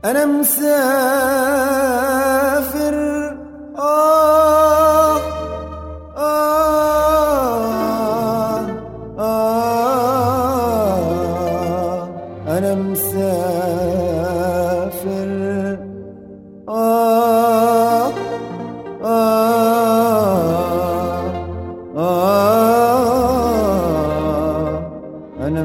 أنا مسافر آه آه آه أنا مسافر آه آه آه أنا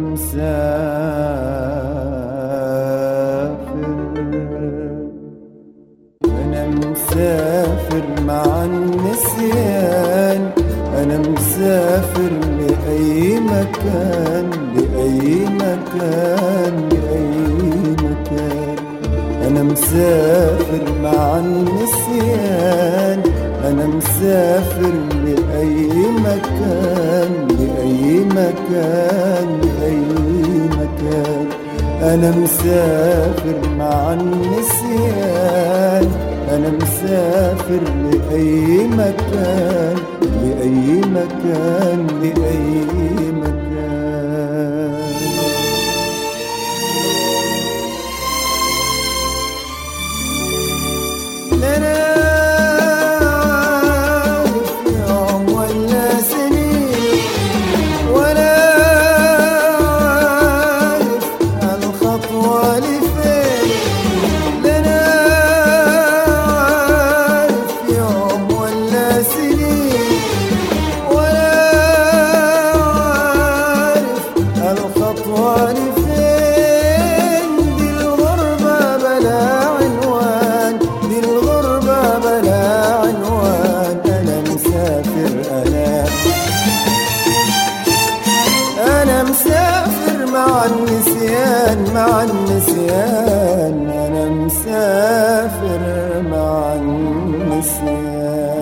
مسافر أنا مسافر مع النسيان أنا مسافر لأي مكان لأي مكان لأي مكان أنا مسافر مع النسيان أنا مسافر لأي مكان لأي مكان لأي مكان أنا مسافر مع النسيان أنا مسافر لأي مكان لأي مكان لأي مكان لا أنا عارف يوم ولا سنين ولا عارف الخطوة لفين لا أنا عارف يوم ولا سنين ولا عارف الخطوة لفين دي الغربة بلا عنوان دي الغربة بلا عنوان أنا مسافر أنا أنا مسافر مع النسيان مع النسيان أنا مسافر مع النسيان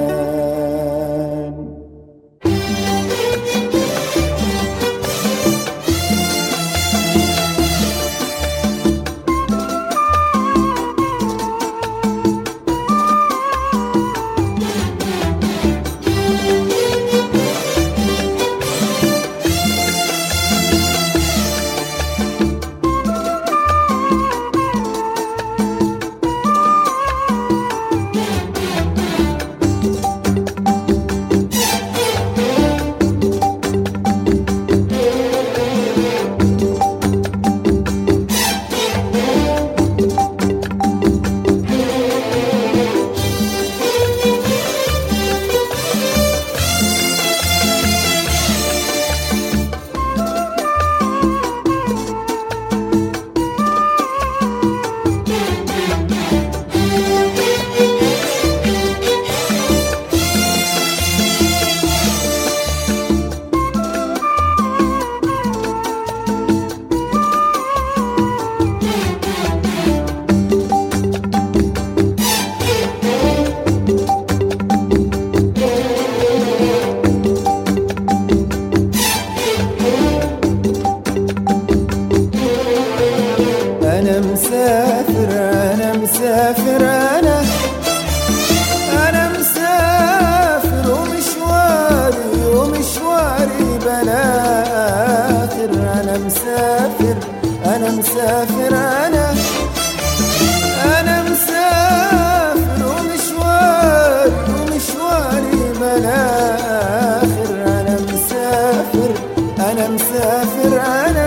أنا مسافر أنا مسافر أنا أنا مسافر ومشواري ومشواري بلا آخر أنا مسافر أنا مسافر أنا أنا مسافر ومشواري ومشواري بلا آخر أنا مسافر أنا مسافر أنا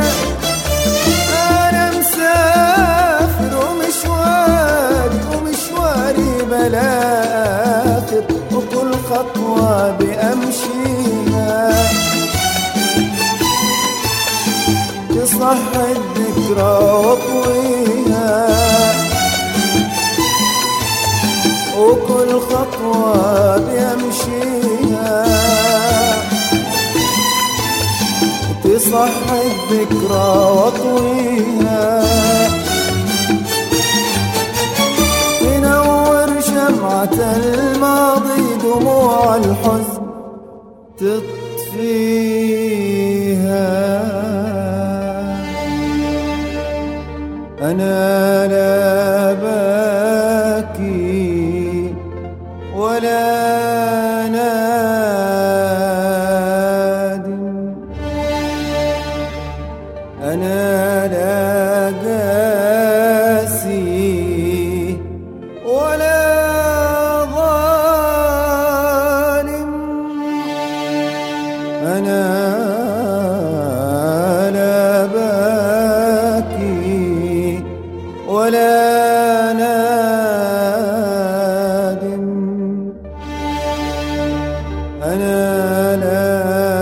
أنا مسافر ومشواري ومشواري بلا آخر وكل خطوة بأمشيها تصح الذكرى واطويها وكل خطوة بأمشيها تصح الذكرى واطويها تنور شمعة الماضي دموع الحزن تطفيها أنا لا باكي ولا نادم أنا لا قاسي أنا لا باكي ولا نادم أنا لا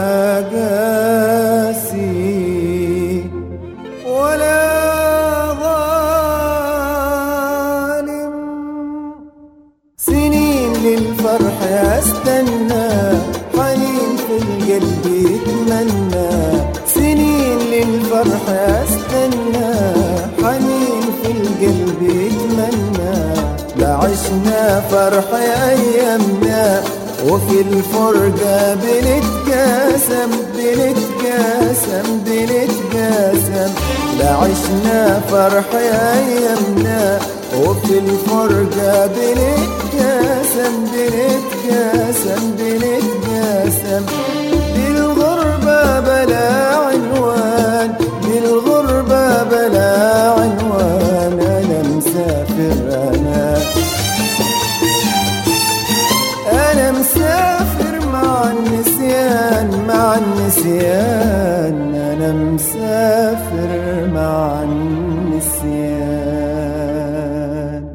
قاسي ولا ظالم سنين للفرح استنى حنين في القلب يتمنى سنين للفرح استنى حنين في القلب يتمنى لا عشنا فرح ايامنا وفي الفرقة بنتقاسم بنتقاسم بنتقاسم لا عشنا فرح ايامنا وفي الفرقة بنتقاسم بنتقاسم بنتقاسم بالغربة بلا عنوان بالغربة بلا عنوان أنا مسافر أنا أنا مسافر مع النسيان مع النسيان أنا مسافر مع النسيان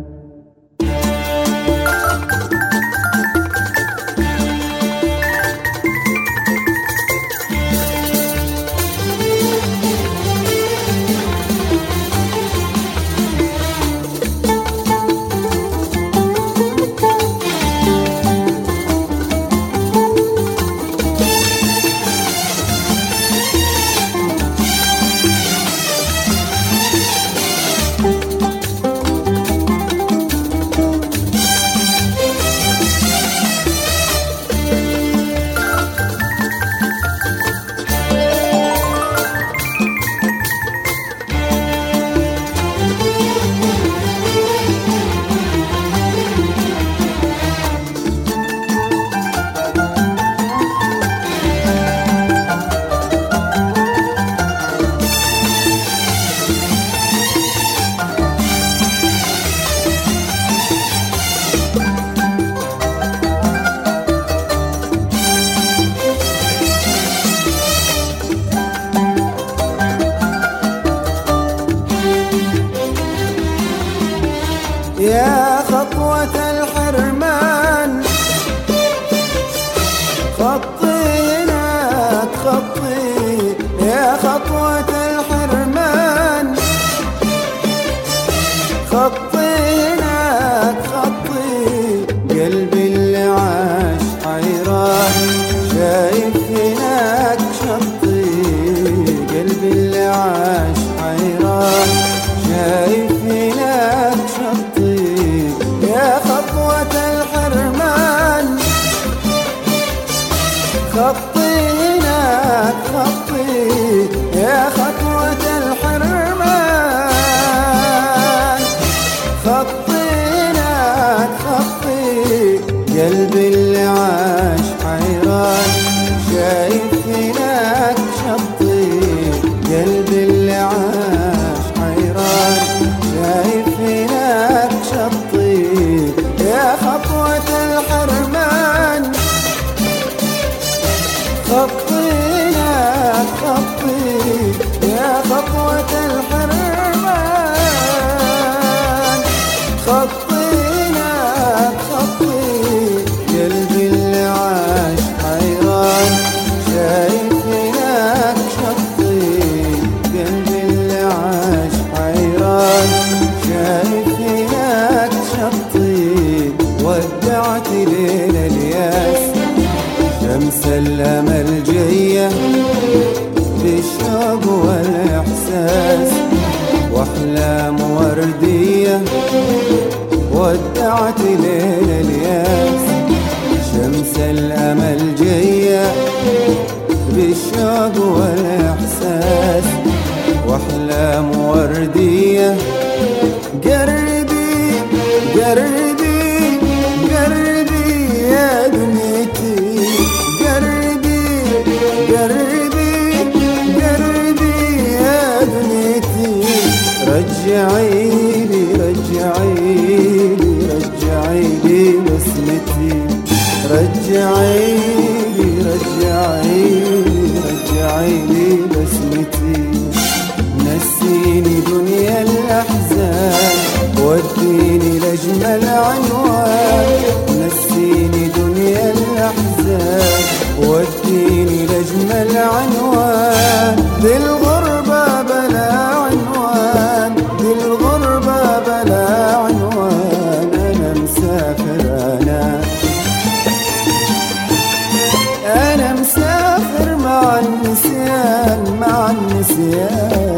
يا خطوة الحرمان خطي هناك خطي يا خطوة الحرمان خطي هناك خطي قلبي اللي عاش حيران شايف هناك شطي قلبي اللي عاش حيران شايف هناك شطي يا خطوة الحرمان خطي هناك خطي يا خطوة الحرمان خطي هناك خطي قلبي اللي عاش حيران شايف هناك شطي قلبي اللي عاش حيران شايف هناك شطي يا خطوة الحرمان خطينا خطي يا خطوة الحرمان خطينا خطي قلبي اللي عاش حيران شايف هناك شطي قلبي اللي عاش حيران شايف هناك شطي ودعت ليل الياس شمس الأمل جاية بالشوق والإحساس وأحلام وردية ودعت ليل الياس شمس الأمل جاية بالشوق والإحساس وأحلام وردية قربي قربي قربي يا دنيتي قربي قربي قربي يا دنيتي رجعي لي رجعي لي رجعي لي بسمتي رجعي لي رجعي لي عنوان دي الغربة بلا عنوان دي الغربة بلا عنوان أنا مسافر أنا أنا مسافر مع النسيان مع النسيان